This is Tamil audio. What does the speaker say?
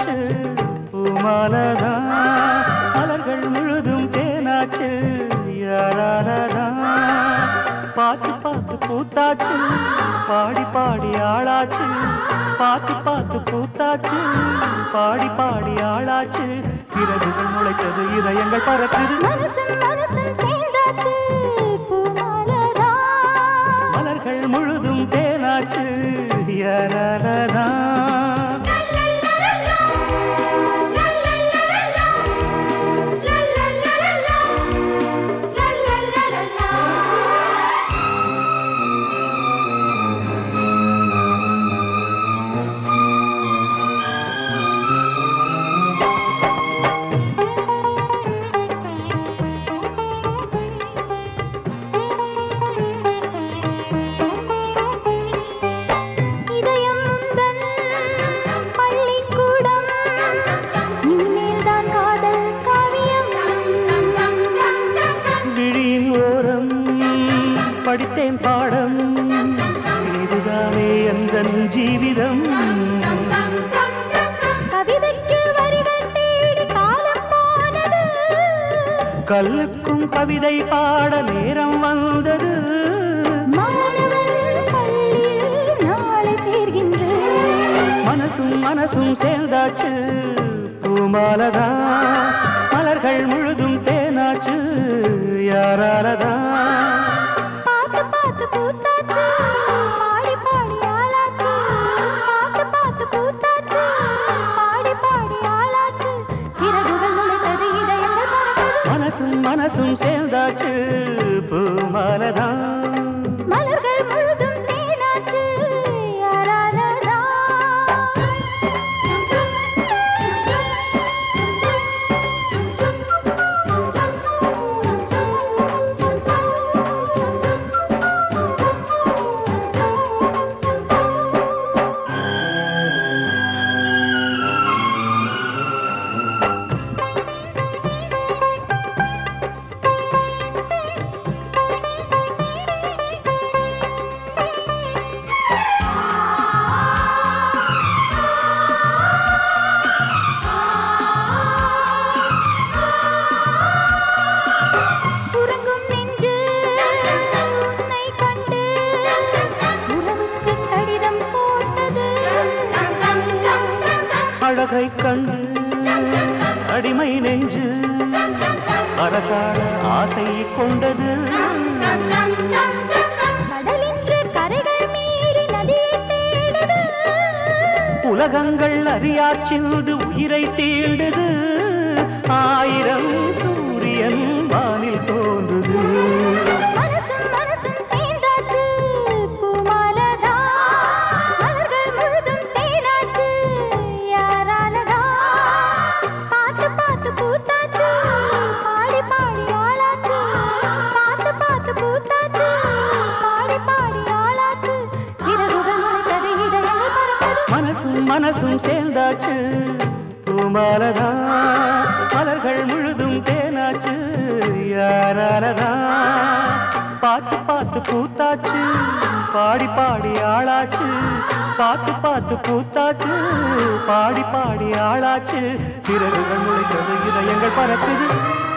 பூத்தாச்சு பூமாலதா மலர்கள் முழுதும் தேனாச்சு யாராலதா பார்த்து பார்த்து பூத்தாச்சு பாடி பாடி ஆளாச்சு பார்த்து பார்த்து பூத்தாச்சு பாடி பாடி ஆளாச்சு சிறகுகள் முளைத்தது இதயங்கள் பறக்குது மனசும் மனசும் சேர்ந்தாச்சு பூமாலதா மலர்கள் முழுதும் தேனாச்சு யாராலதா இதயம் முந்தன் பள்ளிக்கூடம் இனிமேல்தான் காதல் காவியம் விழியின் ஓரம் படித்தேன் பாடம் இதுதானே எந்தன் ஜீவிதம் கவிதைக்கு வரிகள் தேடி காலம் போனது கல்லுக்கும் கவிதை பாட நேரம் வந்தது மாணவன் பள்ளியில் நாளை சேர்கின்றேன் மனசும் மனசும் சேர்ந்தாச்சு பூமாலதா மலர்கள் முழுதும் தேனாச்சு யாராலதா பார்த்து பார்த்து பூத்தாச்சு பாடி பாடி ஆளாச்சு பார்த்து பார்த்து பூத்தாச்சு பாடி பாடி ஆளாச்சு சிறகுகள் முளைத்தது இதயங்கள் பறக்குது மனசும் மனசும் சேர்ந்தாச்சு பூமாலதா மலர்கள் முழுதும் தேனாச்சு யாராலதா உறங்கும் நெஞ்சு உன்னை கண்டு உறவுக்கு கடிதம் போட்டது அழகை கண்டு அடிமை நெஞ்சு அரசாட ஆசை கொண்டது கடலின்று கரைகள் மீறி நதியை தேடுது உலகங்கள் அறியாச்சிந்து உயிரை தீண்டுது ஆயிரம் சூரியன் வானில் தோன்றுது மனசும் மனசும் சேர்ந்தாச்சு பூமாலதா மலர்கள் முழுதும் தேனாச்சு யாராலதா பார்த்து பார்த்து பூத்தாச்சு பாடி பாடி ஆளாச்சு பார்த்து பார்த்து பூத்தாச்சு பாடி பாடி ஆளாச்சு சிறகுகள் முளைத்தது இதயங்கள் பறக்குது மனசும் மனசும் சேர்ந்தாச்சு பூமாலதா மலர்கள் முழுதும் தேனாச்சு யாராலதா பார்த்து பார்த்து பூத்தாச்சு பாடி பாடி ஆளாச்சு பார்த்து பார்த்து பூத்தாச்சு பாடி பாடி ஆளாச்சு சிறகுகள் முளைத்தது இதயங்கள் பறக்குது